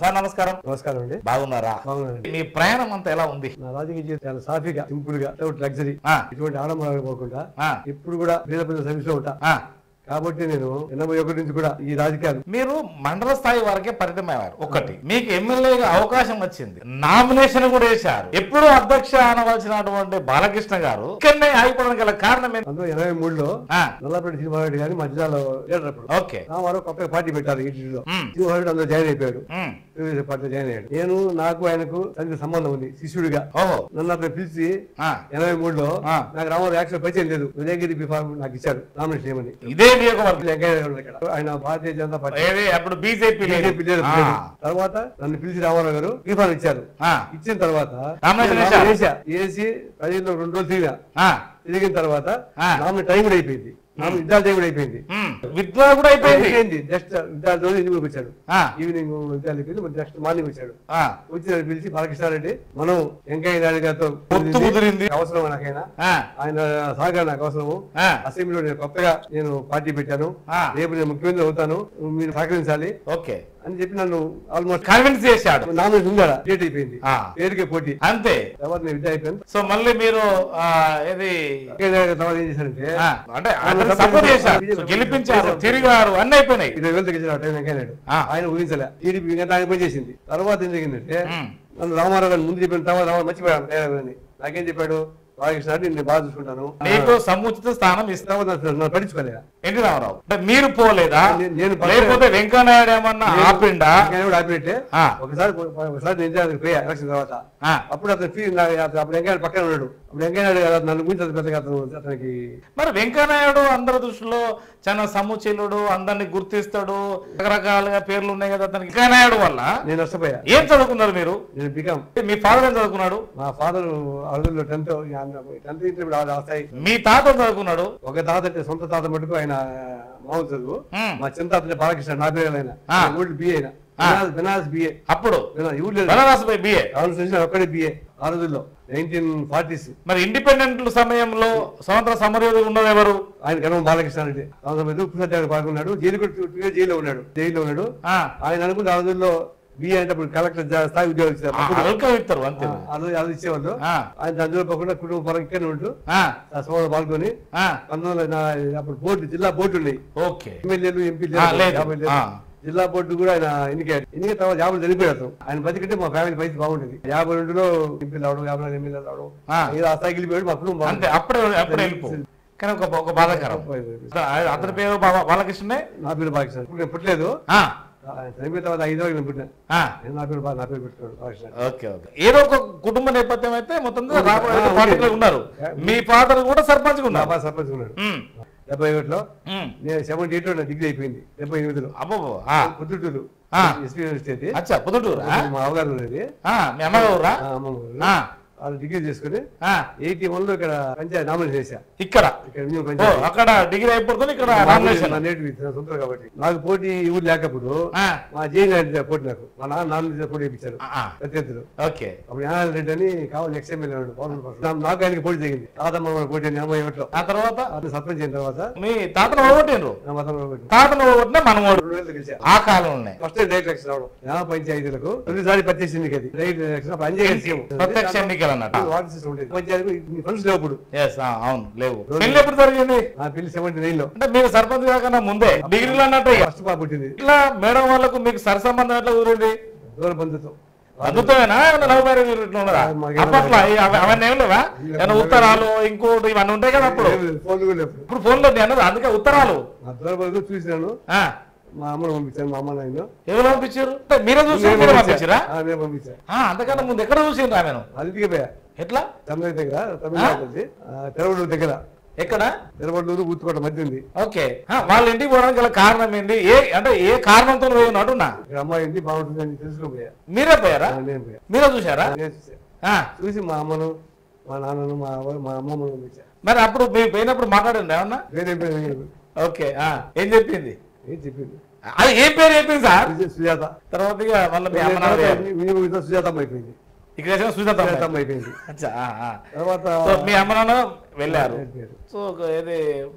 Sir నమస్కారం నమస్కారం అండి బాగున్నారా బాగున్నానండి మీ ప్రయాణం అంతా ఎలా ఉంది నా రాజకీయ జీవితం చాలా సాఫీగా సింపుల్ గా లగ్జరీ ఆ, ఇటువంటి ఆడంబరాలు పోకుండా ఆ, ఇప్పుడు కూడా పేద ప్రజల సర్వీస్ లో ఉంటా ఆ. కాబట్టి నేను ఎనభై ఒకటి నుంచి కూడా ఈ రాజకీయాలు మీరు మండల స్థాయి వరకే పరిమితమయ్యారు ఒకటి మీకు ఎమ్మెల్యేగా అవకాశం వచ్చింది నామినేషన్ కూడా వేశారు ఎప్పుడు అధ్యక్ష అనవలసినటువంటి బాలకృష్ణ గారు ఇక్కడనే ఆగిపోవడానికి గల కారణం ఏంటి అందులో ఎనభై మూడులో ఆ, నల్లపేట శ్రీనివాసరెడ్డి గారిని మా జిల్లాలో లీడర్ అప్పుడు ఓకే రామారావు కొత్తగా పార్టీ పెట్టారు ఈ జిల్లాలో ఉమ్, శ్రీనివాసరెడ్డి అందులో జాయిన్ అయిపోయాడు ఉమ్, తెలుగుదేశం పార్టీలో జాయిన్ అయ్యాడు నేను నాకు ఆయనకు సన్నిహిత సంబంధం ఉంది శిష్యుడిగా ఓహో నన్ను అతను పిలిచి ఆ, ఎనభై మూడులో ఆ. నాకు రామారావు యాక్షన్ పరిచయం లేదు ఉదయగిరి బిఫార్మ్ నాకు ఇచ్చారు నామినేషన్ చేయమని ఇదే నియోజకవర్గం వెంకయ్య నాయుడు ఇక్కడ. ఆయన భారతీయ జనతా పార్టీ ఏది అప్పుడు బీజేపీ లేదు బీజేపీ లీడర్ ఆ, పిలిచారు. తర్వాత నన్ను పిలిచి రామారావు గారు రిఫాన్ ఇచ్చారు ఆ, ఇచ్చిన తర్వాత నామినేషన్ నేను వేశారు? వేసా వేసి ప్రజల్లో రెండు రోజులు తిరిగా ఆ, తిరిగిన తర్వాత ఆ. నామినేట్ టైం కూడా అయిపోయింది నామినేట్ విద్యార్థి టైం కూడా అయిపోయింది ఉమ్, విత్డ్రా కూడా అయిపోయింది అయిపోయింది జస్ట్ విద్యార్థి రోజు ఇంటికి వచ్చాడు ఆ, ఈవినింగ్ విద్యార్థి అయిపోయింది నెక్స్ట్ మార్నింగ్ వచ్చాడు ఆ, వచ్చిన పిలిచి బాలకృష్ణారెడ్డి మనం వెంకయ్య నాయుడు గారితో పొత్తు కుదిరింది. అవసరం నాకైనా ఆ, ఆయన సహకారం నాకు అవసరము ఆ, అసెంబ్లీలో నేను కొత్తగా నేను పార్టీ పెట్టాను ఆ. రేపు నేను ముఖ్యమంత్రి అవుతాను మీరు సహకరించాలి ఓకే అని చెప్పి నన్ను ఆల్మోస్ట్ కన్విన్స్ చేశాడు నామినేషన్ ఉందా డేట్ అయిపోయింది ఆ. పేరుకే పోటీ అంతే తర్వాత నేను విద్య అయిపోయాను సో మళ్ళీ మీరు ఆ, ఇది వెంకయ్య నాయుడు తర్వాత ఏం చేశారంటే ఆ, అంటే అతను సపోర్ట్ చేశారు సో గెలిపించారు తిరిగారు అన్ని అయిపోయినాయి ఇరవై వేలు తగ్గించారు ఆ టైం వెంకయ్య నాయుడు ఆ. ఆయన ఊహించలే టీడీపీ ఇంకా ఆయన పని చేసింది తర్వాత ఏం జరిగిందంటే ఉమ్, నన్ను రామారావు గారు ముందు చెప్పిన తర్వాత రామారావు మర్చిపోయాను నారాయణ గారిని. నాకేం చెప్పాడు బాలకృష్ణ రెడ్డి నేను బాగా చూసుకుంటాను నీకు సముచిత స్థానం ఇస్తా తర్వాత నన్ను- నన్ను పట్టించుకోలే ఎన్టీ రామారావు అంటే మీరు పోలేదా నేను- నేను పక్క- లేకపోతే వెంకయ్యనాయుడు ఏమన్నా ఆపిండా వెంకయ్య నాయుడు ఆపినట్టే ఆ, ఒకసారి ఒకసారి నేను ఇండియాకి పోయా ఎలక్షన్ తర్వాత ఆ. అప్పుడు అతను ఫీ నా- అప్పుడు వెంకయ్య నాయుడు పక్కన ఉన్నాడు అప్పుడు వెంకయ్య నాయుడు గారు నన్ను గురించి అంత పెద్దగా అతను అతనికి మరి వెంకయ్యనాయుడు అందరి దృష్టిలో చాలా సముచీలుడు అందరిని గుర్తిస్తాడు రకరకాలుగా పేర్లు ఉన్నాయి కదా అతనికి వెంకయ్యనాయుడు వల్ల నేను నష్టపోయా ఏం చదువుకున్నారు మీరు నేను బికాం మీ ఫాదర్ ఏం చదువుకున్నాడు మా ఫాదర్ అడుగుల్లో టెన్త్ టెన్త్ ఇంటర్ ఆ స్థాయి మీ తాత ఏం చదువుకున్నాడు ఒక తాత అంటే సొంత తాత మటుకు ఆయన మామూలు చదువు ఉమ్, మా చిన్న తాత అంటే బాలకృష్ణ నా పేరు ఆయన ఆ. ఊళ్ళు బిఏ అయినా ఆ. బెనారస్ బిఏ అప్పుడు ఊళ్ళో బనారస్ బిఏ కాన్స్టిట్యూషన్ ఒక్కడే బిఏ ఆ రోజుల్లో నైన్టీన్ ఫార్టీస్ మరి ఇండిపెండెంట్ సమయంలో స్వతంత్ర సమరయోధులు ఉన్నది ఎవరు ఆయన గణం బాలకృష్ణ రెడ్డి సంవత్సరం ఉప్పు సత్యాగ్రహం పాల్గొన్నాడు జైలు కూడా టూ ఇయర్స్ జైల్లో ఉన్నాడు జైల్లో ఉన్నాడు ఆ, ఆయన అనుకుంటే ఆ రోజుల్లో బిఏ అంటే అప్పుడు కలెక్టర్ జా- స్థాయి ఉద్యోగం ఇచ్చారు ఆ, అప్పుడు అల్కా ఇస్తారు అంతే ఆ రోజు అది ఇచ్చేవాళ్ళు ఆ, ఆయన అందులో పోకుండా కుటుంబ పరంగా ఇక్కడే ఉంటూ ఆ, ఆ సభలో పాల్గొని ఆ, పంతొమ్మిది వందల నా- అప్పుడు బోర్డు జిల్లా బోర్డు ఉన్నాయి ఓకే ఎమ్మెల్యేలు ఎంపీలు ఆ, లేదు. యాభై లేదు. ఆ. జిల్లా బోర్డు కూడా ఆయన ఎన్నికాడు ఎన్నిక తర్వాత యాభై చనిపోయాడు అతను. ఆయన బతికితే మా ఫ్యామిలీ పరిస్థితి బాగుంటుంది యాభై రెండులో ఎంపీలు రావడం యాభై నాలుగు ఎమ్మెల్యేలు రావడం ఆ. ఏదో ఆ స్థాయికి వెళ్ళిపోయాడు మా కుటుంబం అంతే అప్పుడే అప్పుడే వెళ్ళిపో కానీ ఒక ఒక బాధాకరం బాగుంటుంది. అతని- అతని పేరు బా- బాలకృష్ణే నా పేరు బాలకృష్ణ ఇప్పుడు నేను పుట్టలేదు ఆ, ఆయన చనిపోయిన తర్వాత ఐదో నేను పుట్టిన ఆ, నేను నా పేరు బా- నా పేరు పెట్టుకున్నాడు బాలకృష్ణ ఓకే ఓకే ఏదో ఒక కుటుంబ నేపథ్యం అయితే మొత్తం మీద రాబోయే ఆ, ఉంది. పార్టీలో ఉన్నారు మీ ఫాదర్ కూడా సర్పంచ్ నా ఉన్నారు బాగా సర్పంచ్ ఉన్నాడు ఉమ్, డెబ్బై ఒకటిలో ఉమ్, నేను సెవెంటీ ఎయిట్ లో డిగ్రీ అయిపోయింది డెబ్బై ఎనిమిదిలో అబ్బో ఆ, పుత్తూరు ఆ. ఎస్పీ యూనివర్సిటీ అచ్చా పుదుటూరా మా అవగాహన ఉన్నది ఆ, మీ అమ్మగారురా ఆ, అమ్మమ్మ ఊరు. ఆ, వాళ్ళు డిగ్రీ చేసుకుని ఆ, ఎయిటీ వన్ లో ఇక్కడ పంచాయతీ నామినేషన్ చేశా ఇక్కడ ఇక్కడ మినిమం ఓ పంచాయతీ అక్కడ డిగ్రీ అయిపోతుంది ఇక్కడ నా నామినేషన్ నా నేటివ్ ఇది, నా సొంతం కాబట్టి నాకు పోటీ ఊరు లేకపోడు ఆ, మా జైన్ రెడ్డి పోటీ నాకు మా నాన్న నాన్న పోటీ ఇప్పించారు ఆ, ఆ, ప్రత్యర్థులు ఓకే అప్పుడు జ్ఞానాల రెడ్డి అని కావాలి ఎక్స్ఎమ్మెల్యే ఉన్నాడు పవన్ పర్సన్. నా- నాకు ఆయనకి పోటీ జరిగింది తాతమ్మ పోటీ అని అమ్మాయి ఒకటిలో ఆ తర్వాత అతను సర్పంచ్ అయిన తర్వాత మీ తాతను ఓగొట్టిండ్రు నా మతంలో పోటీ తాతను ఓగొట్టిన మనమోడు రెండు వేలు గెలిచా ఆ కాలంలోనే ఫస్ట్ టైం డైరెక్ట్ ఎలక్షన్ రావడం గ్రామ పంచాయతీలకు తొలిసారి ప్రత్యక్ష ఎన్నిక అది డైరెక్ట్ ఎలక్షన్ అప్పుడు అంజయ్ గారి సీఎం ప్రత్యక్ష ఎన్నికలు అన్నట్టు వార్డు సిస్టమ్ ఉండేది పంచాయతీ ఫండ్స్ లేవు అప్పుడు ఎస్ అవును లేవు పెళ్లి ఎప్పుడు జరిగింది నా పెళ్లి సెవెంటీ నైన్ లో అంటే మీరు సర్పంచ్ కాకన్నా ముందే డిగ్రీలు అన్నట్టు ఇక. ఫస్ట్ పాప పుట్టింది ఇట్లా మేడం వాళ్ళకు మీకు సరి సంబంధం ఎట్లా కుదిరింది దూర బంధుత్వం అద్భుతమేనా ఏమన్నా లవ్ మ్యారేజ్ ఇట్లా ఉన్నదా మాకేం అప్పట్లో అవి- అవి- అవన్నీ ఏం లేవా ఏమన్నా ఉత్తరాలు ఇంకోటి ఇవన్నీ ఉంటాయి కదా అప్పుడు ఫోన్ కూడా లేవు ఇప్పుడు ఫోన్లో అన్నది అందుకే ఉత్తరాలు నా దూర బంధువు చూసినాను ఆ, మా అమ్మను పంపించాను మా అమ్మ నాయన ఎవరు పంపించారు అంటే మీరే చూసి మీరే పంపించారా నేను పంపించాను ఆ, అంతకన్నా ముందు ఎక్కడ చూసిండ్రు ఆమెను అందుకే పోయా ఎట్లా తమిళ దగ్గర తమిళనాడు ఉంది తెరవడూరు దగ్గర ఎక్కడ తెరవడూరు ఊతుకోట మధ్య ఉంది ఓకే ఆ, వాళ్ళ ఇంటికి పోవడానికి గల కారణం ఏంటి ఏ అంటే ఏ కారణంతో పోయినట్టు నా ఇక్కడ అమ్మాయి ఇంటి బాగుంటుంది అని తెలుసుకుని పోయా మీరే పోయారా ఆ, నేను పోయా మీరే చూసారా నేను చూసా. ఆ, చూసి మా అమ్మను మా నాన్నను మా అవ్వ మా అమ్మమ్మను పంపించా మరి అప్పుడు మీరు పోయినప్పుడు మాట్లాడండి ఏమన్నా వేరే పేరు ఏం- ఓకే ఆ, ఏం చెప్పింది ఏం చెప్పింది అది ఏం పేరు చెప్పింది సార్ సుజా- సుజాత తర్వాత ఇక మళ్ళీ మీ అమ్మ నాన్న పోయారు. వినియోగ సుజాతమ్మ అయిపోయింది ఇక్కడ వేసిన సుజాత అమ్మాయి. సుజాతమ్మ అయిపోయింది అచ్చా, ఆ, ఆ. తర్వాత సో మీ అమ్మ నాన్న వెళ్ళారు పేరు. సో ఒక ఏది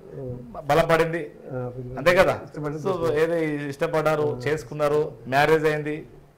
బలపడింది ఆ, పిల్ల- అంతే కదా ఇష్టపడి సో ఏది ఇష్టపడ్డారు చేసుకున్నారు మ్యారేజ్ అయింది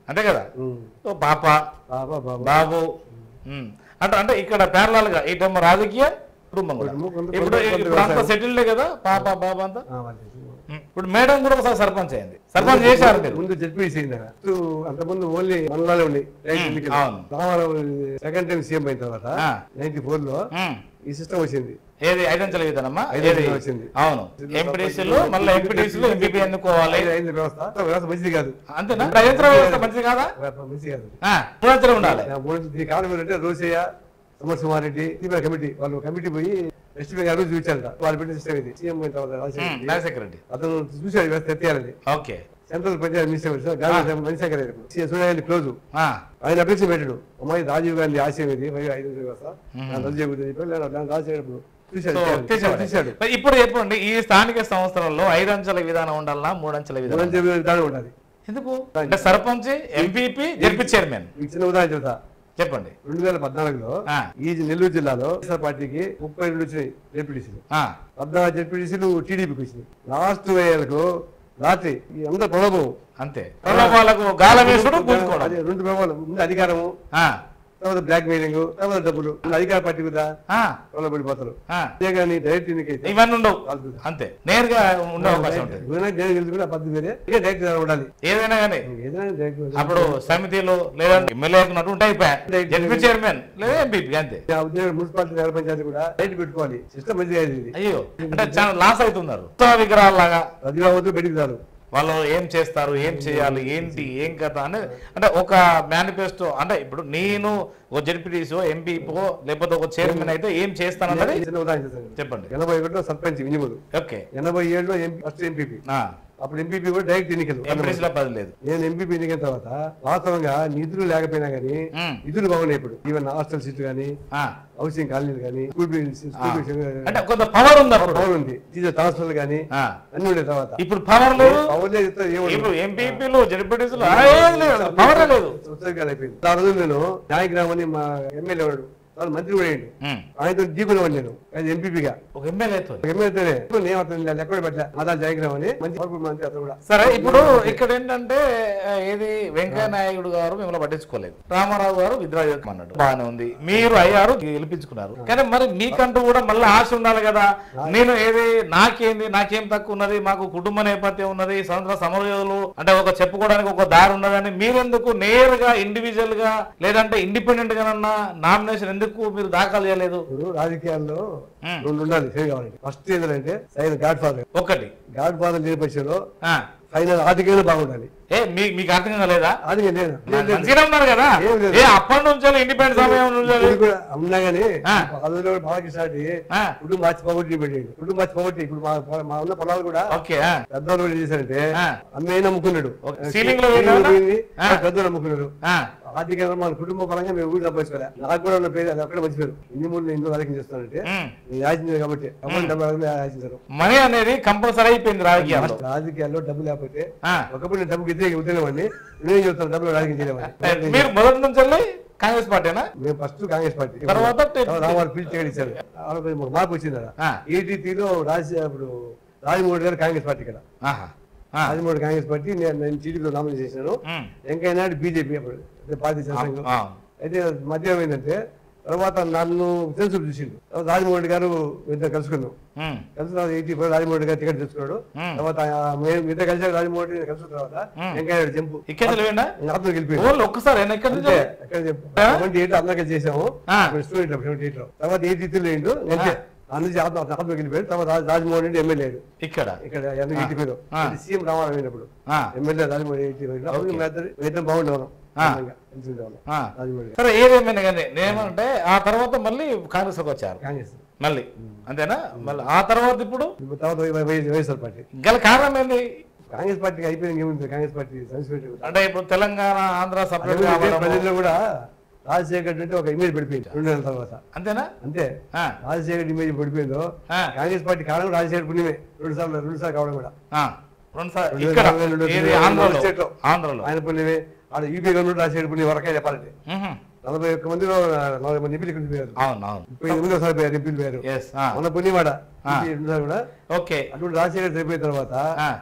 అంతే కదా ఉమ్. ఓ పాప బాబా బాబా బాబు ఉమ్. అంటే అంటే ఇక్కడ ప్యారలాల్ గా ఇటేమో రాజకీయం కుటుంబం కూడా కుటుంబం, కొంత- ఇప్పుడు కొంత- కొంత ఇప్పుడు అంతా వ్యవసాయం. సెటిల్డే కదా పాప బాబు అంతా ఆ, వాళ్ళు. ఉమ్. ఇప్పుడు మేడం కూడా ఒకసారి సర్పంచ్ అయింది సర్పంచ్ చేశారు మీరు ముందు జడ్పీసీ అంతకుముందు ఓన్లీ మండలాలే ఉన్నాయి రైతు ఉమ్, ఎన్నికలు. అవును. రామారావు సెకండ్ టైం సీఎం అయిన తర్వాత ఆ. నైన్టీ ఫోర్ లో ఉమ్. ఈ సిస్టమ్ వచ్చింది ఏది ఐదంచెల విధానమ్మా ఐదంచెల ఏది వచ్చింది. అవును ఎంపీటీసీలు మళ్ళీ ఎంపీటీసీలు ఎంపీపీ ఎన్నుకోవాలి ఐదు- ఐదు వ్యవస్థ వ్యవస్థ మంచిది కాదు అంతేనా ఐదంచెల వ్యవస్థ మంచిది కాదా మంచిది కాదు ఆ, మూడంచెలు ఉండాలి నా మూడు దీనికి కారణం ఏంటంటే రోసయ్య సమర్ కుమార్ రెడ్డి తీవ్ర కమిటీ వాళ్ళు కమిటీ పోయి వెస్ట్ బెంగాల్ చూచారట వాళ్ళు పెట్టిన సిస్టమ్ ఇది సీఎం అయిన తర్వాత రాజశేఖర ఉమ్, రెడ్డి. రాజశేఖర రెడ్డి అతను చూశాడు వ్యవస్థ ఎత్తేయాలని okay central panchayat minister Gandhi Manishekar Reddy CM Sonia Gandhi close ఆ, ఆయన అభ్యర్థి పెట్టాడు అమ్మాయి రాజీవ్ గాంధీ ఆశయం ఇది మరి ఐదు వ్యవస్థ దాన్ని రద్దు చేయకూడదు చెప్పి నేను దాన్ని రాజశేఖర్ రెడ్డి చూశాడు సో తీశాడు. తీసేవాడే. తీశాడు మరి ఇప్పుడు చెప్పండి ఈ స్థానిక సంస్థలలో ఐదంచెల విధానం ఉండాలా మూడంచెల విధానం మూడంచెల విధానం ఉండాలి ఎందుకు అంటే సర్పంచ్ ఎంపీపీ జడ్పీ చైర్మన్ మీకు చిన్న ఉదాహరణ చెబుతా చెప్పండి రెండు వేల పద్నాలుగులో ఆ. ఈ నెల్లూరు జిల్లాలో వైఎస్ఆర్ పార్టీకి ముప్పై రెండు వచ్చినాయి జెడ్పీటీసీలు ఆ, పద్నాలుగు జెడ్పీటీసీలు టీడీపీకి వచ్చినాయి లాస్ట్ వేలకు రాత్రి ఈ అందరి ప్రభావం అంతే ప్రలోభాలకు గాలం వేసుడు పూసుకోవడం అదే రెండు ప్రభావాలు ముందు అధికారము ఆ, తర్వాత బ్లాక్ మెయిలింగ్ తర్వాత డబ్బులు ముందు అధికార పార్టీ కూడా ఆ, వాళ్ళు పడిపోతారు ఆ. అదే కానీ డైరెక్ట్ ఎన్నికైతే ఇవన్నీ ఉండవు కాదు. అంతే నేరుగా ఉండే అవకాశం ఉంటుంది ఏదైనా నేను గెలుచుకున్న పద్ధతి వేరే ఇక డైరెక్ట్ ఉండాలి ఏదైనా కానీ ఏదైనా డైరెక్ట్ అప్పుడు సమితిలు లేదా ఎమ్మెల్యే ఉంటాయి జడ్పీ చైర్మన్ లేదా ఎంపీపీ అంతే ఆ ఉద్యోగం మున్సిపాలిటీ నగర పంచాయతీ కూడా డైరెక్ట్ పెట్టుకోవాలి సిస్టమ్ మంచిగా అయింది ఇది అయ్యో అంటే చాలా లాస్ అవుతున్నారు ఉత్సవ విగ్రహాల్లాగా అది కావద్దు బయటికి రాదు వాళ్ళు ఏం చేస్తారు ఏం చేయాలి ఏంటి ఏం కథ అని అంటే ఒక మేనిఫెస్టో అంటే ఇప్పుడు నేను ఒక జడ్పీటీసో ఎంపీపో లేకపోతే ఒక చైర్మన్ అయితే ఏం చేస్తానన్నది చిన్న ఉదాహరణ చేస్తాను. చెప్పండి ఎనభై ఒకటిలో సర్పంచ్ వినిములు ఓకే ఎనభై ఏడులో ఎంపీ ఫస్ట్ ఎంపీపీ అప్పుడు ఎంపీపీ కూడా డైరెక్ట్ ఎన్నికలు ఎంపీటీసీలో పది లేదు నేను ఎంపీపీ ఎన్నికైన తర్వాత వాస్తవంగా నిధులు లేకపోయినా కానీ ఉమ్. నిధులు బాగున్నాయి ఇప్పుడు ఈవెన్ హాస్టల్ సీట్లు కానీ ఆ. హౌసింగ్ కాలనీలు కానీ స్కూల్ బిల్డింగ్స్ స్కూల్ బిల్డింగ్స్ అంటే కొంత పవర్ ఉంది అప్పుడు పవర్ ఉంది టీచర్ ట్రాన్స్ఫర్లు కానీ ఆ. అన్ని ఉండే తర్వాత ఇప్పుడు పవర్ లేదు పవర్ లేదు ఇస్తే ఏముండదు. ఇప్పుడు ఎంపీపీలు జడ్పీటీసీలు ఏది లేదు పవర్ లేదు ఉత్సవాలు అయిపోయింది ఆ రోజు నేను నాయకురామ్ అని మా ఎమ్మెల్యే వాడు వాళ్ళు మంత్రి కూడా అయ్యిండు ఉమ్. ఆయనతో ఢీకునేవాడు నేను అది ఎంపీపీగా ఒక ఎమ్మెల్యేతో ఎమ్మెల్యేతోనే నేను అతను ఎక్కడ పెట్టలే మాదా జయగ్రామ్ అని మంచి పవర్ఫుల్ మంత్రి అతను కూడా సరే ఇప్పుడు ఇక్కడ ఏంటంటే ఆ, ఏది వెంకయ్య నాయుడు గారు మిమ్మల్ని పట్టించుకోలేదు రామారావు గారు విద్రా అన్నాడు బాగానే ఉంది మీరు అయ్యారు గెలిపించుకున్నారు కానీ మరి మీకంటూ కూడా మళ్ళీ ఆశ ఉండాలి కదా నేను ఏది నాకేంది నాకేం తక్కువ ఉన్నది మాకు కుటుంబ నేపథ్యం ఉన్నది స్వతంత్ర సమరయోధులు అంటే ఒక చెప్పుకోవడానికి ఒక దారి ఉన్నదని మీరెందుకు నేరుగా ఇండివిజువల్ గా లేదంటే ఇండిపెండెంట్ గానన్నా నామినేషన్ ఎందుకు మీరు దాఖలు చేయలేదు ఇప్పుడు రాజకీయాల్లో ఉమ్. రెండు ఉండాలి సరి కావాలంటే ఫస్ట్ ఏంటంటే సైన్ గాడ్ ఫాదర్ ఒకటి గాడ్ ఫాదర్ లేని పక్షంలో ఆ. ఫైనల్ ఆర్థికంగా బాగుండాలి ఏ మీ మీకు అర్థంగా లేదా ఆర్థిక నేను మంచిగా ఉన్నారు కదా ఏం లేదు. ఏ అప్పటి నుంచి ఇండిపెండెంట్ సమయం నుంచి ఇప్పుడు కూడా అన్నా కానీ ఆ. పదవిలో బాలకృష్ణ రెడ్డి ఆ. కుటుంబ మార్చి పోగొట్టి పెట్టాడు కుటుంబ మార్చి పోగొట్టి ఇప్పుడు మా మా ఉన్న పొలాలు కూడా ఓకే ఆ. పెద్దవాళ్ళు కూడా ఏం చేశారంటే ఆ. అన్నయ్య అమ్ముకున్నాడు ఓకే. సీలింగ్ లో సీలింగ్ లో పోయిందా? పోయింది, ఆ. పెద్దవాళ్ళు అమ్ముకున్నాడు ఆ. ఆర్థికంగా మన కుటుంబ పరంగా మేము ఊరు సంపాదించుకోలే నాకు కూడా ఉన్న పేరు అది అక్కడ మంచి పేరు ఇన్ని మూడు ఇంట్లో రాజకీయం చేస్తానంటే ఉమ్. నేను యాచించాను కాబట్టి అమౌంట్ డబ్బులు అడగకుండా యాచించారు మనీ అనేది కంపల్సరీ అయిపోయింది రాజకీయాల్లో రాజకీయాల్లో డబ్బు లేకపోతే ఆ. ఒకప్పుడు నేను డబ్బుకి వ్యతిరేక ఉద్యోగం నేను చెప్తాను డబ్బులు రాజకీయం చేయలేమని మీరు మొదటి నుంచి వెళ్ళి కాంగ్రెస్ పార్టీనా మేము ఫస్ట్ కాంగ్రెస్ పార్టీ తర్వాత టి- రామారావు పిలిచి టికెట్ ఇచ్చారు ఆ రోజు మాకు మార్పు వచ్చింది ఆ. ఈటీటీలో రాజ ఇప్పుడు రాజమోహన్ గారు కాంగ్రెస్ పార్టీ ఇక్కడ ఆహా. ఆ. రాజమోహన్ కాంగ్రెస్ పార్టీ నేను నేను టీడీపీలో నామినేట్ చేశాను ఉమ్. వెంకయ్య నాయుడు బీజేపీ అప్పుడు అంటే భారతీయ జనసంఘం ఆ. అయితే మధ్య ఏమైందంటే తర్వాత నన్ను తెలుసు చూసిండు తర్వాత రాజమోహన్ రెడ్డి గారు ఇద్దరు కలుసుకున్నాం ఉమ్. కలిసి తర్వాత ఎయిటీ ఫైవ్ రాజమోహన్ రెడ్డి గారు టికెట్ తెచ్చుకున్నాడు ఉమ్. తర్వాత ఆ మేము ఇద్దరు కలిసి రాజమోహన్ రెడ్డి కలిసిన తర్వాత ఉమ్. వెంకయ్య నాయుడు జంపు ఇక్కడ తెలియండా నాతో గెలిపోయింది ఓన్లీ ఒక్కసారి ఆయన ఎక్కడి నుంచి అంతే ఎక్కడ చెప్పు సెవెంటీ ఎయిట్ అందరికీ చేసాము ఆ. స్టూడెంట్ సెవెంటీ ఎయిట్ లో తర్వాత ఎయిటీ త్రీ ఏంటో అంతే అందుకే ఆత్మ ఆత్మ వెళ్ళిపోయాడు తర్వాత రాజ్- రాజమోహన్ రెడ్డి ఎమ్మెల్యే అయ్యాడు. ఇక్కడ ఇక్కడ ఎయిటీ ఫైవ్ ఆ. సీఎం రామారావు అయినప్పుడు ఆ. ఎమ్మెల్యే రాజమోహన్ ఎయిటీ ఫైవ్ లో అప్పుడు మేమిద్దరు- మేమిద్దరం బాగుండేవాళ్ళం ఆ. అందంగా, తెలిసిండేవాళ్ళం. ఆ. రాజమోహన్ గారు. సరే ఏదేమైనా కానీ నేనేమంటే ఆ తర్వాత మళ్ళీ కాంగ్రెస్ లోకి వచ్చారు కాంగ్రెస్ మళ్ళీ అంతేనా మళ్ళీ ఆ తర్వాత ఇప్పుడు ఇప్పుడు తర్వాత వై- వై- వైఎస్ఆర్ పార్టీ గల కారణం ఏంది కాంగ్రెస్ పార్టీకి అయిపోయింది ఏముంది కాంగ్రెస్ పార్టీ సంస్కృతి అంటే ఇప్పుడు తెలంగాణ ఆంధ్ర సపరేట్ ప్రజల్లో కూడా రాజశేఖర్ అంటే ఒక ఇమేజ్ పడిపోయింది రెండు నెలల తర్వాత అంతేనా అంతే ఆ. రాజశేఖర్ ఇమేజ్ పడిపోయిందో ఆ. కాంగ్రెస్ పార్టీ కారణం రాజశేఖర్ పుణ్యమే రెండు సార్లు రెండు సార్లు కావడం కూడా ఆ. రెండు సార్లు రెండు ఇక్కడ వేల రెండు ఏది వేల ఆంధ్రలో స్టేట్లో. ఆంధ్రలో ఆయన పుణ్యమే ఆడ యూపీ గవర్నమెంట్ రాజశేఖర్ పుణ్యం వరకే చెప్పాలంటే మ్హూ. నలభై ఒక్క మందిలో నలభై మంది ఎంపీలు ఇక్కడ పోయారు అవును అవును ముప్పై ఎనిమిది ఒకసారి పోయారు ఎంపీలు పోయారు ఎస్ మన పుణ్యవాడ ఆ. ఎంపీ రెండుసార్లు కూడా ఓకే అటువంటి రాజశేఖర్ చనిపోయిన తర్వాత ఆ.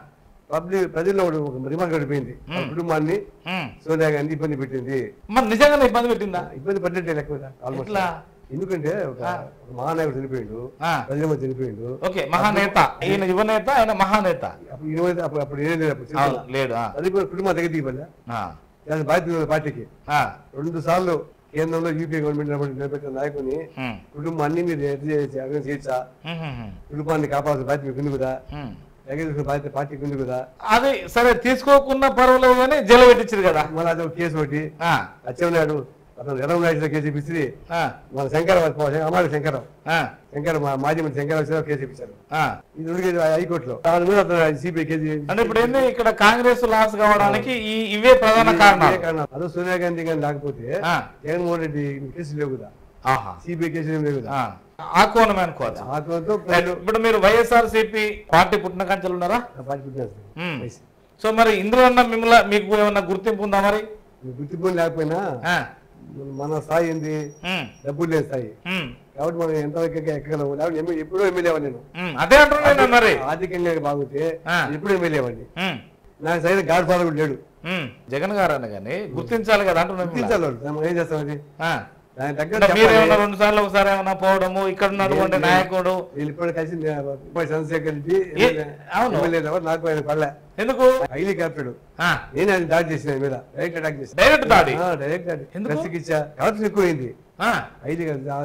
పబ్లిక్ ప్రజల్లో ఒకటి ఒక రిమార్క్ పడిపోయింది వాళ్ళ కుటుంబాన్ని ఉమ్. సోనియా గాంధీ ఇబ్బంది పెట్టింది మరి నిజంగానే ఇబ్బంది పెట్టిందా ఇబ్బంది పడ్డట్టే లెక్క మీద ఆల్మోస్ట్ ఎట్లా? ఎందుకంటే ఒక ఒక మహానాయకుడు చనిపోయిండు ఆ. ప్రజల మధ్య చనిపోయిండు ఓకే మహానేత ఈయన యువనేత ఆయన మహానేత అప్పుడు ఈయన అప్పుడు అప్పుడు ఏం లేదు అప్పుడు అవును, లేడు ఆ. అది కూడా కుటుంబం దగ్గర దిగిపోలే ఆ. దాని బాధ్యత ఉంది పార్టీకి ఆ. రెండు సార్లు కేంద్రంలో యూపీ గవర్నమెంట్ నిలబడి- నిలబెట్టిన నాయకుని ఉమ్. కుటుంబాన్ని మీరు ఎట్లా చేసి అర్థం చేయొచ్చా ఉమ్, ఉమ్, ఉమ్. కుటుంబాన్ని కాపాడాల్సిన బాధ్యత మీకు ఉంది కదా ఉమ్. దగ్గర తీసుకున్న బాధ్యత పార్టీకి ఉంది కదా అది సరే తీసుకోకుండా పర్వాలేదు కానీ జైలు పెట్టించారు కదా మళ్ళీ అది ఒక కేసు ఒకటి ఆ. అచ్చెన్నాయుడు అతను ఎర్రం నాయుడు కేసు ఇప్పించి ఆ. మన శంకర అమ్మాడు శంకరం ఆ. శంకర్ మా మాజీ మంత్రి శంకర్ వచ్చి కేసు ఇప్పించారు ఆ. ఇది ఉడికేది హైకోర్టులో దాని మీద అతను సిబిఐ కేసు అంటే ఇప్పుడు ఏంది ఇక్కడ కాంగ్రెస్ లాస్ కావడానికి ఈ ఇవే ప్రధాన కారణాలు ఇదే కారణం. అదే సోనియా గాంధీ కానీ లేకపోతే ఆ. జగన్మోహన్ రెడ్డి కేసులు లేవు కదా ఆహా సిబిఐ కేసులు ఏం లేవు కదా ఆ. ఆ కోణమే అనుకోవచ్చు ఆ కోణంతో ప్రజలు ఇప్పుడు మీరు వైఎస్ఆర్ సిపి పార్టీ పుట్టిన కంచెలు ఉన్నారా పార్టీ పుట్టినారు. ఉమ్. వయసు. సో మరి ఇందులో ఉన్న మిమ్మల్ని మీకు ఏమన్నా గుర్తింపు ఉందా మరి ఈ గుర్తింపు లేకపోయినా ఆ. మన స్థాయి ఏంది ఉమ్. డబ్బులు లేని స్థాయి ఉమ్. కాబట్టి మనం ఎంత ఎక్కగలము లేకపోతే ఎమ్మె- ఎప్పుడూ ఎమ్మెల్యే నేను ఉమ్. అదే అంటున్నాను మరి ఆర్థికంగా బాగుంటే ఆ. ఎప్పుడు ఎమ్మెల్యే వాడిని ఉమ్. నాకు సరైన గాడ్ ఫాదర్ కూడా లేడు ఉమ్. జగన్ గారు అనగానే గుర్తించాలి కదా అంటున్నాను మిమ్మల్ని. గుర్తించాలి వాళ్ళు. మనం ఏం చేస్తాం అది ఆ. దాని తగ్గట్టు అంటే మీరు చెప్పాలి. ఏమన్నా రెండు సార్లు ఒకసారి ఏమన్నా పోవడము ఇక్కడ ఉన్నటువంటి నాయకుడు వీళ్ళు ఇప్పుడు కలిసి ఉపాధి చంద్రశేఖర్ రెడ్డి ఏ, అవును. ఎమ్మెల్యే ఎవరు నాకు ఆయన పడలే ఎందుకు హైలీ క్యాప్టెడ్ ఆ. నేను ఆయన దాడి చేసిన ఆయన మీద డైరెక్ట్ అటాక్ చేసిన డైరెక్ట్ దాడి డైరెక్ట్ దాడి ఎందుకు? ప్రెస్కి ఇచ్చా కరప్షన్ ఎక్కువైంది ఆ. హైలీ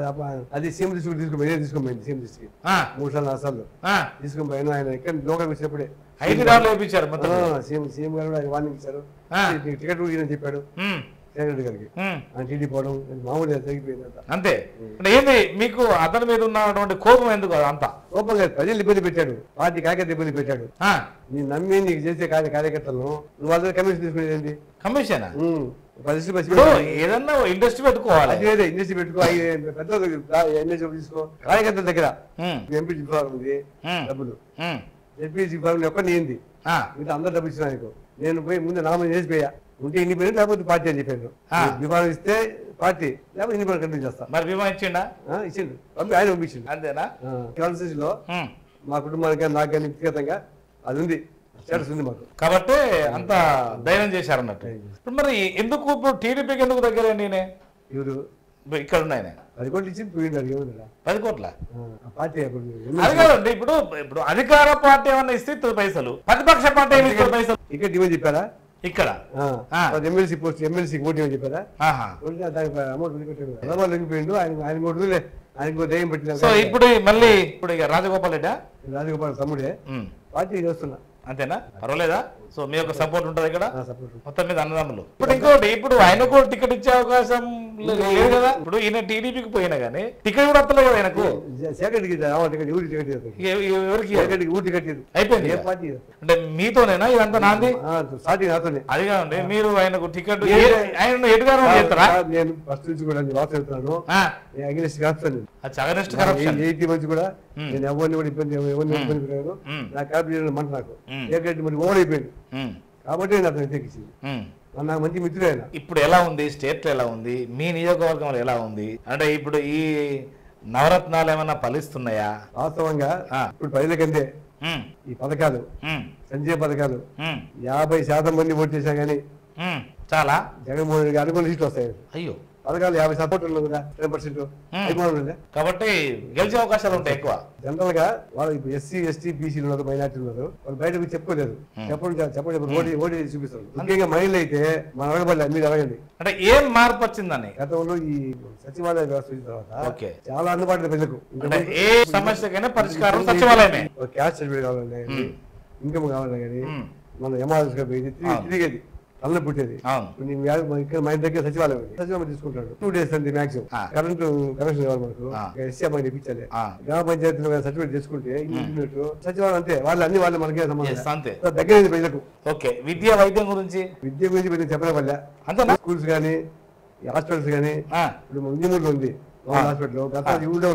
అది సీఎం తీసుకుని తీసుకుని తీసుకోపోయింది సీఎం తీసుకు ఆ. మూడు సార్లు నాలుగు సార్లు ఆ. తీసుకుని పోయాను ఆయన ఇక్కడ లోకల్కి వచ్చినప్పుడే ఐదు దాడులు వేయించారు మొత్తం సీఎం సీఎం గారు కూడా ఆయన వార్నింగ్ ఇచ్చారు ఆ. నీకు టికెట్ కూడా ఇవ్వని చెప్పాడు ఉమ్. జగన్ రెడ్డి గారికి ఉమ్. ఆయన టీడీ పోవడం మామూలుగా తగ్గిపోయింది అంత అంతే అంటే ఏంది మీకు అతని మీద ఉన్నటువంటి కోపం ఎందుకు అంత కోపంగా ప్రజలు ఇబ్బంది పెట్టాడు పార్టీ కార్యకర్త ఇబ్బంది పెట్టాడు ఆ. నీ నమ్మి నీకు చేసే కార్య కార్యకర్తలను నువ్వు వాళ్ళ కమిషన్ తీసుకునేది ఏంటి కమిషనా ఉమ్, పది లక్షలు బస్సు ఇప్పుడు పెట్టుకో. ఏదన్నా ఇండస్ట్రీ పెట్టుకోవాలి అది ఏదో ఇండస్ట్రీ పెట్టుకో అవి పెద్ద ఇండస్ట్రీ తీసుకో కార్యకర్తల దగ్గర ఉమ్. ఎంపీ విభాగం ఉంది ఉమ్. డబ్బులు ఉమ్. ఎంపీ విభాగం ఒక్క నీంది ఆ. మిగతా అందరు డబ్బులు ఇచ్చిన నీకు నేను పోయి ముందు నామని చేసి పోయా ఉంటే ఇన్ని పేరు లేకపోతే పార్టీ అని చెప్పాను ఆ. విభాగం ఇస్తే పార్టీ లేకపోతే ఇన్ని పేరు కంటిన్యూ చేస్తా మరి బీమా ఇచ్చిండా ఆ, ఇచ్చిండు పంపి ఆయన పంపించిండు అంతేనా కాన్స్టిట్యూషన్ లో ఉమ్. మా కుటుంబానికి కానీ నాకు కానీ వ్యక్తిగతంగా అది ఉంది స్టేటస్ ఉంది మాకు కాబట్టి అంత ధైర్యం చేశారు అన్నట్టు ఇప్పుడు మరి ఎందుకు ఇప్పుడు టీడీపీకి ఎందుకు దగ్గర నేనే ఇವರು ఇప్పుడు ఇక్కడ ఉన్నాయన పది కోట్లు ఇచ్చి పోయిండారు ఏమన్నా పది కోట్ల ఆ పార్టీ అప్పుడు అది కాదండి ఇప్పుడు ఇప్పుడు అధికార పార్టీ ఏమన్నా ఇస్తే ఇస్తుంది పైసలు ప్రతిపక్ష పార్టీ ఏమి ఇస్తుంది పైసలు టికెట్ ఇవ్వని చెప్పారా ఇక్కడ ఆ. ఎమ్మెల్సీ పోస్ట్ ఎమ్మెల్సీ ఓటు ఇవ్వని చెప్పారా ఆహా ఓటు దానికి అమౌంట్ వదిలిపెట్టాడు హైదరాబాద్ లొంగిపోయిండు ఆయన ఆయన కొడుకులే ఆయనకు దయ్యం పెట్టిన సో ఇప్పుడు మళ్ళీ ఇప్పుడు ఇక రాజగోపాల్ రెడ్డా రాజగోపాల్ తమ్ముడే ఉమ్. పార్టీ చేస్తున్నా అంతేనా పర్వాలేదా సో మీ యొక్క సపోర్ట్ ఉంటుంది ఇక్కడ నా సపోర్ట్ మొత్తం మీద అన్నదమ్ములు ఇప్పుడు ఇంకోటి ఇప్పుడు ఆయనకు టికెట్ ఇచ్చే అవకాశం లే- లేదు కదా ఇప్పుడు ఈయన టీడీపీకి పోయినా కానీ టికెట్ కూడా వస్తలేదు కదా ఆయనకు సెకండ్ కి రావాలి టికెట్ ఊరి టికెట్ ఇవ్వదు. ఎ- ఎ- ఎవరికి ఇవ్వరు. సెకండ్ కి ఊరి టికెట్ ఇవ్వదు. అయిపోయింది ఏ ఇక. పార్టీ ఇవ్వదు. అంటే మీతోనేనా ఇదంతా నాంది ఆ, స్టార్టింగ్ నాతోనే అది కాదండి మీరు ఆయనకు టికెట్ ఏ- ఆయన ఎటుగారు చేస్తారా నేను ఫస్ట్ నుంచి కూడా నేను వార్త చెప్తున్నాను ఆ, నేను అగ్నిస్ట్ కాస్తాను అది అగనెస్ట్ కరప్షన్ ఎయిటీ మంచి కూడా నేను ఎవరిని కూడా ఇబ్బంది ఎవరిని ఇబ్బంది పెట్టాను మ్మ్. నా క్యాబినెట్ మంట నాకు మ్మ్. ఏకంటే మరి ఓవర్ అయిపోయింది ఉమ్, కాబట్టి నేను అతను వ్యతిరేకించింది ఉమ్. మరి నాకు మంచి మిత్రుడు ఆయన ఇప్పుడు ఎలా ఉంది స్టేట్ లో ఎలా ఉంది మీ నియోజకవర్గంలో ఎలా ఉంది అంటే ఇప్పుడు ఈ నవరత్నాలు ఏమైనా ఫలిస్తున్నాయా వాస్తవంగా ఆ. ఇప్పుడు ప్రజలకంటే ఉమ్, ఈ పథకాలు ఉమ్, సంక్షేమ పథకాలు ఉమ్, యాభై శాతం మంది ఓటు చేశా కానీ ఉమ్. చాలా జగన్మోహన్ రెడ్డి అనుకున్న సీట్లు వస్తాయి అయ్యో పథకాలు యాభై సపోర్ట్ ఉండదు కదా టెన్ పర్సెంట్ అయిపోవడం లేదా కాబట్టి గెలిచే అవకాశాలు ఉంటాయి ఎక్కువ జనరల్ గా వాళ్ళు ఇప్పుడు ఎస్సీ ఎస్టీ బీసీలు ఉన్నారు మైనార్టీ ఉన్నారు వాళ్ళు బయటకు చెప్పుకోలేదు చెప్పండి చెప్పండి ఇప్పుడు ఓడి ఓడి చూపిస్తారు ముఖ్యంగా మహిళలు అయితే మన అడగబడలే మీరు అడగండి అంటే ఏం మార్పు వచ్చిందని గతంలో ఈ సచివాలయ వ్యవస్థ వచ్చిన తర్వాత ఓకే. చాలా అందుబాటులో ప్రజలకు అంటే ఏ సమస్యకైనా పరిష్కారం సచివాలయమే ఒక క్యాస్ట్ సర్టిఫికేట్ కావాలన్నా కానీ ఇన్కమ్ కావాలన్నా కానీ ఉమ్. మన ఎంఆర్ఎస్ పోయి అవును. తిరిగేది తల్ల పుట్టేది అవును ఇప్పుడు నేను వ్యాధి- మా ఇక్కడ మా ఇంటి దగ్గర సచివాలయం ఉంది సచివాలయం తీసుకుంటాడు టూ డేస్ అంతే మాక్సిమం ఆ. కరెంటు కనెక్షన్ కావాలి మనకు ఆ. ఎస్సీ అమ్మాయి ఇప్పించాలి ఆ. గ్రామ పంచాయతీలో సర్టిఫికేట్ చేసుకుంటే ఇంటి సచివాలయం అంతే వాళ్ళు అన్ని వాళ్ళు మనకే Yes, సంబంధం అంతే దగ్గర ఉంది ప్రజలకు ఓకే విద్యా వైద్యం గురించి విద్య గురించి పెద్ద చెప్పడం వల్ల అంతేనా స్కూల్స్ కానీ హాస్పిటల్స్ కానీ ఆ, ఇప్పుడు ముంజమూరులో ఉంది హాస్పిటల్ గత ఊళ్ళో కాదు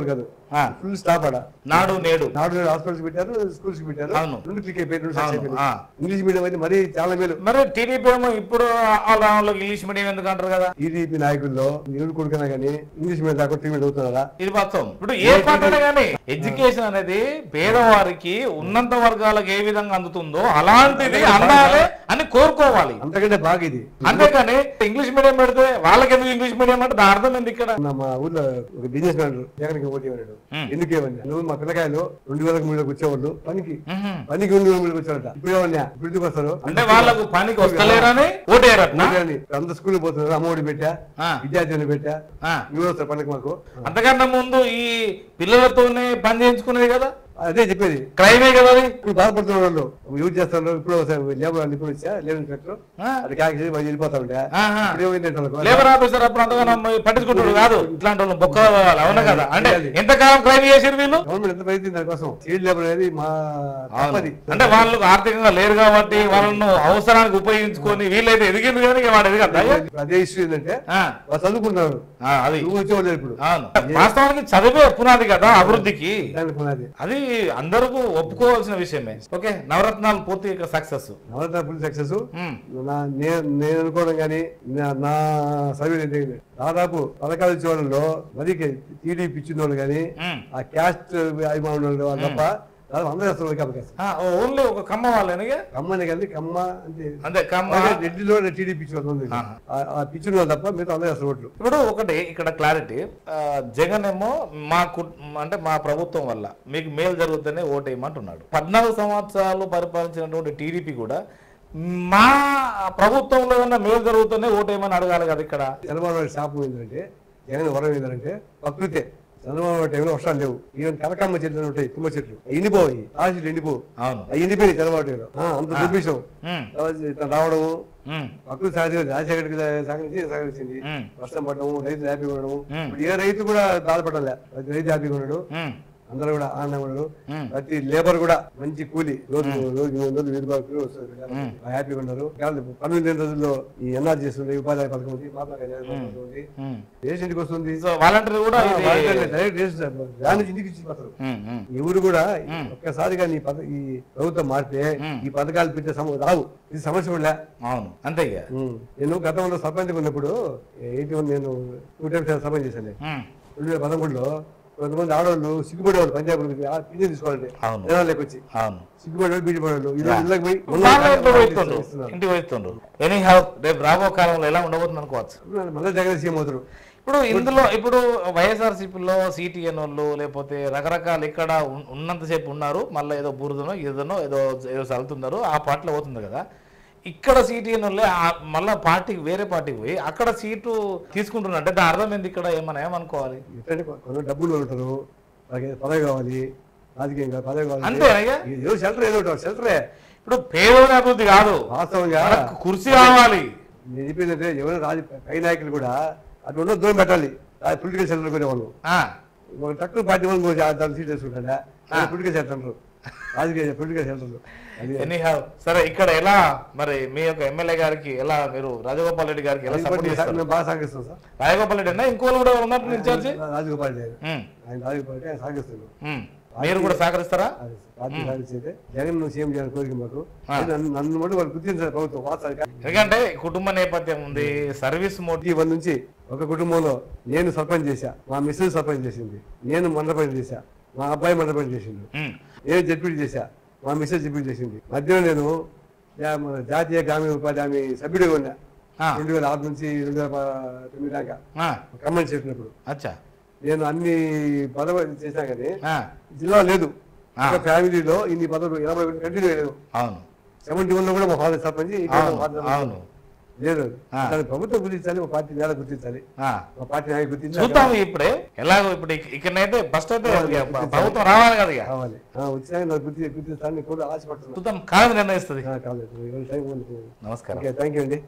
ఆ. ఫుల్ స్టాప్ ఆడ నాడు నేడు నాడు హాస్పిటల్స్ పెట్టారు స్కూల్స్ పెట్టారు అవును. రెండు క్లిక్ అయిపోయి రెండు సక్సెస్ అవును, అయిపోయింది ఆ. ఇంగ్లీష్ మీడియం అయితే మరీ చాలా మేలు మరి టీడీపీ ఏమో ఇప్పుడు ఆల్ ఇంగ్లీష్ మీడియం ఎందుకు అంటారు కదా టీడీపీ నాయకుల్లో ఎవరు కొడుకున్నా కానీ ఇంగ్లీష్ మీడియం దాకా ట్రీట్మెంట్ అవుతున్నారా ఇది వాస్తవం ఇప్పుడు ఏ పాటనే కానీ ఎడ్యుకేషన్ అనేది పేదవారికి ఉన్నత వర్గాలకు ఏ విధంగా అందుతుందో అలాంటిది అందాలి అని కోరుకోవాలి అంతకంటే బాగా ఇది అంతేకాని ఇంగ్లీష్ మీడియం పెడితే వాళ్ళకి ఎందుకు ఇంగ్లీష్ మీడియం అంటే దాని అర్థం ఏంది ఇక్కడ మొన్న మా ఊర్లో ఒక బిజినెస్ మ్యాన్ జగన్ ఓటీ అన్నాడు ఉమ్. ఎందుకు ఏమన్నా నువ్వు మా పిల్లకాయలు రెండు వేలకు మూడు వేలకు వచ్చేవాళ్ళు పనికి మ్హూ. పనికి రెండు వేల మూడు వచ్చారట ఇప్పుడు ఏమన్నా ఇప్పుడు ఎందుకు వస్తారు అంటే వాళ్ళకు పనికి వస్తలేరని ఓటేయరట్నా ఓటేయని. అంత స్కూల్ పోతున్నారు అమ్మఒడి పెట్టా ఆ. విద్యార్థులు పెట్టా ఆ. నువ్వు వస్తారు పనికి మాకు అంతకన్నా ముందు ఈ పిల్లలతోనే పని చేయించుకునేది కదా అదే చెప్పేది క్రైమే కదా అది ఇప్పుడు బాధపడుతున్న వాళ్ళు యూజ్ చేస్తారు ఇప్పుడు లేబర్ అని ఇప్పుడు వచ్చా లేబర్ ఇన్స్పెక్టర్ ఆ. అది క్యాక్ చేసి వాళ్ళు వెళ్ళిపోతా ఉంటే ఆహా. ఇప్పుడు ఏమైందంటే వాళ్ళకు? లేబర్ ఆఫీసర్ అప్పుడు అంతగానో పట్టించుకుంటాడు కాదు ఇట్లాంటి వాళ్ళు బొక్క వాళ్ళు అవునా కదా అంటే ఎంతకాలం క్రైమ్ చేసారు వీళ్ళు గవర్నమెంట్ ఎంత ప్రయత్నం దానికోసం చైల్డ్ లేబర్ అనేది మా తప్పది అంటే వాళ్ళు ఆర్థికంగా లేరు కాబట్టి వాళ్ళను అవసరానికి ఉపయోగించుకొని వీళ్ళైతే ఎదిగింది కానీ ఇక వాడు ఎదిగద్దా ఇప్పుడు అదే ఇష్యూ ఏంటంటే ఆ, వాళ్ళు చదువుకుంటున్నారు ఆ, అది నువ్వు వచ్చేవాళ్ళు ఇప్పుడు అవును వాస్తవానికి చదివే పునాది కదా అభివృద్ధికి దానికి పునాది అది అందరూ ఒప్పుకోవాల్సిన విషయమే ఓకే నవరత్నాలు పూర్తి సక్సెస్ నవరత్న ఫుల్ సక్సెస్ నా నేను నేను అనుకోవడం కానీ నా- నా సర్వే ఏంటంటే దాదాపు పథకాలు ఇచ్చే వాళ్ళలో మరి టీడీపీ ఇచ్చిన వాళ్ళు కానీ ఆ క్యాస్ట్ అభిమానులు వాళ్ళు వాళ్ళు తప్ప దాదాపు అందరూ వస్తారు వాళ్ళకి అవకాశం ఓన్లీ ఒక కమ్మ వాళ్ళనిగా కమ్మని కానీ కమ్మ అంటే అంతే కమ్మ అలాగే రెడ్డిలో టీడీపీ ఇచ్చిన వాళ్ళు ఉంది. ఆహా. ఆ- ఆ పిచ్చిన వాళ్ళు తప్ప మిగతా అందరూ వస్తారు ఓట్లు ఇప్పుడు ఒకటి ఇక్కడ క్లారిటీ జగన్ ఏమో మా కు- అంటే మా ప్రభుత్వం వల్ల మీకు మేలు జరుగుతుందనే ఓటేయమంటున్నాడు పద్నాలుగు సంవత్సరాలు పరిపాలించినటువంటి టీడీపీ కూడా మా ప్రభుత్వంలో ఏమన్నా మేలు జరుగుతుందనే ఓటేయమని అడగాలి కదా ఇక్కడ చంద్రబాబు నాయుడు శాపం ఏంటంటే జగన్ వరం ఏంటంటే ప్రకృతే చంద్రబాబు నాయుడు టైంలో వర్షాలు లేవు ఈవెన్ కనకాంబ చెట్లు అని ఉంటాయి తుమ్మ చెట్లు అవి ఎండిపోయి ఆ చెట్లు ఎండిపోవు అవును అవి ఎండిపోయినాయి చంద్రబాబు టైంలో ఆ, అంత దుర్భిషం ఉమ్, తర్వాత ఇతను రావడము ఉమ్, ప్రకృతి సహజ రాజశేఖర్కి సహకరించి సహకరించింది ఉమ్, వర్షం పడడము రైతు హ్యాపీగా ఉండడము ఉమ్. ఇప్పుడు ఏ రైతు కూడా బాధపడాలి ప్రతి రైతు హ్యాపీగా ఉన్నాడు ఉమ్, అందరూ కూడా ఆనందంగా ఉన్నాడు ఉమ్. ప్రతి లేబర్ కూడా మంచి కూలి రోజు రోజు మూడు వందలు వెయ్యి రూపాయలు కూలి వస్తుంది హ్యాపీగా ఉన్నారు కాదు, పనులు లేని రోజుల్లో ఈ ఎన్ఆర్ చేస్తుంది ఉపాధి పథకం ఉంది మహాత్మా గాంధీ పథకం ఉంది ఉమ్. రేషన్ ఇంటికి వస్తుంది సో వాలంటీర్ కూడా ఇది డైరెక్ట్ రేషన్ దాని నుంచి ఇంటికి ఇచ్చిపోతారు ఉమ్, ఉమ్, ఎవరు కూడా ఒక్కసారిగా నీ పథ ఈ ప్రభుత్వం మారితే ఈ పథకాలు పెట్టే సమ రావు ఇది సమస్య కూడా అవును అంతే ఇక నేను గతంలో సర్పంచ్ ఉన్నప్పుడు ఎయిటీ వన్ నేను టూ టైమ్స్ సర్పంచ్ చేశాను ఉమ్, రెండు వేల పదకొండులో కొంతమంది ఆడవాళ్ళు సిగ్గుపడేవాళ్ళు పంజాబ్ పింఛన్ తీసుకోవాలంటే అవును. జనాలకు వచ్చి అవును సిగ్గుపడేవాళ్ళు బీడిపడేవాళ్ళు ఈ రోజు ఇళ్ళకి పోయి వాళ్ళే ఇంటికి మళ్ళీ పోయిస్తుండ్రు ఇస్తున్నారు. ఇంటికి పోయిస్తుండ్రు ఎనీ హౌ రేపు రాబో కాలంలో ఎలా ఉండబోతుంది అనుకోవచ్చు మళ్ళీ జగన్ సీఎం అవుతారు ఇప్పుడు ఇందులో ఇప్పుడు వైఎస్ఆర్సీపీలో సిటిఎన్ వాళ్ళు లేకపోతే రకరకాల ఇక్కడ ఉన్- ఉన్నంతసేపు ఉన్నారు మళ్ళీ ఏదో బురదనో ఏదనో ఏదో ఏదో చల్లుతున్నారు ఆ పార్టీలో పోతుంది కదా ఇక్కడ సిటిఎన్ వాళ్ళే ఆ- మళ్ళా పార్టీకి వేరే పార్టీకి పోయి అక్కడ సీటు తీసుకుంటున్నట్టే దాని అర్థం ఏంది ఇక్కడ ఏమన్నా ఏమనుకోవాలి ఎట్లంటే కొంత డబ్బులు ఉంటారు వాళ్ళకి ఏదో పదవి కావాలి రాజకీయం కావాలి పదవి కావాలి అంతే అయ్యా ఏదో షెల్టర్ ఏదో ఒకటి షెల్టరే ఇప్పుడు పేదోని అభివృద్ధి కాదు వాస్తవంగా మనకు కుర్చీ కావాలి నేను చెప్పిందంటే ఎవరైనా రాజ పై నాయకులు కూడా అటు ఉన్న దూరం పెట్టాలి పొలిటికల్ సెంటర్ కొనే వాళ్ళు ఆ, ఒక తక్కువ పార్టీ వాళ్ళు దాని సీట్ వేసుకుంటాడా పొలిటికల్ సెంటర్ రాజకీయ పొలిటికల్ సెంటర్ అది ఎనీహౌ సరే ఇక్కడ ఎలా మరి మీ యొక్క ఎమ్మెల్యే గారికి ఎలా మీరు రాజగోపాల్ రెడ్డి గారికి ఎలా సపోర్ట్ చేస్తారు మేము బాగా సాగిస్తాం సార్ రాజగోపాల్ రెడ్డి అన్న ఇంకోళ్ళు కూడా ఉన్నట్టు ఇన్ఛార్జి రాజగోపాల్ రెడ్డి ఆయన. ఉమ్, ఆయన రాజగోపాల్ రెడ్డి ఆయన సాగిస్తున్నాం ఉమ్. మీరు కూడా సహకరిస్తారా అది పార్టీ సాగించైతే జగన్ నువ్వు సీఎం చేయాలని కోరిక మాకు నన్ను నన్ను మటు వాళ్ళు గుర్తించారు ప్రభుత్వం వాస్తవానికి ఎందుకంటే కుటుంబ నేపథ్యం ఉంది సర్వీస్ మోటివ్ ఈ వన్ నుంచి ఒక కుటుంబంలో నేను సర్పంచ్ చేశా మా మిస్సెస్ సర్పంచ్ చేసింది నేను మండపం చేశా మా అబ్బాయి మండపం చేసిండు నేను జడ్పీటీ చేశా మా మిస్సెస్ జడ్పీటీ చేసింది మధ్యలో నేను జా- మన జాతీయ గ్రామీణ ఉపాధి హామీ సభ్యుడిగా ఉన్నా రెండు వేల ఆరు నుంచి రెండు వేల ప- తొమ్మిది దాకా ఖమ్మం చేసినప్పుడు అచ్చా నేను అన్ని పదవి చేసినా కానీ ఆ, జిల్లా లేదు ఆ. ఒక ఫ్యామిలీలో ఇన్ని పదవులు ఎనభై కంటిన్యూ లేదు అవును సెవెంటీ వన్ లో కూడా మా ఫాదర్ సర్పంచ్ ఇక్కడ అవును మా father అవును లేదు ఆ. దాని ప్రభుత్వం గుర్తించాలి మా పార్టీ నేల గుర్తించాలి ఆ. మా పార్టీ నాయకు గుర్తించాలి చూద్దాం ఇప్పుడే ఎలాగో ఇప్పుడు ఇక- ఇక్కడనైతే ఫస్ట్ అయితే ఇక ప్రభుత్వం రావాలి కదా ఇక కావాలి ఆ, వచ్చినాక నాకు గుర్తి గుర్తిస్తాను కూడా ఆశపడుతున్నాను చూద్దాం కాదు నిర్ణయిస్తుంది ఆ, కాలేదు టైం ఉంది నమస్కారం ఓకే థ్యాంక్ యూ అండి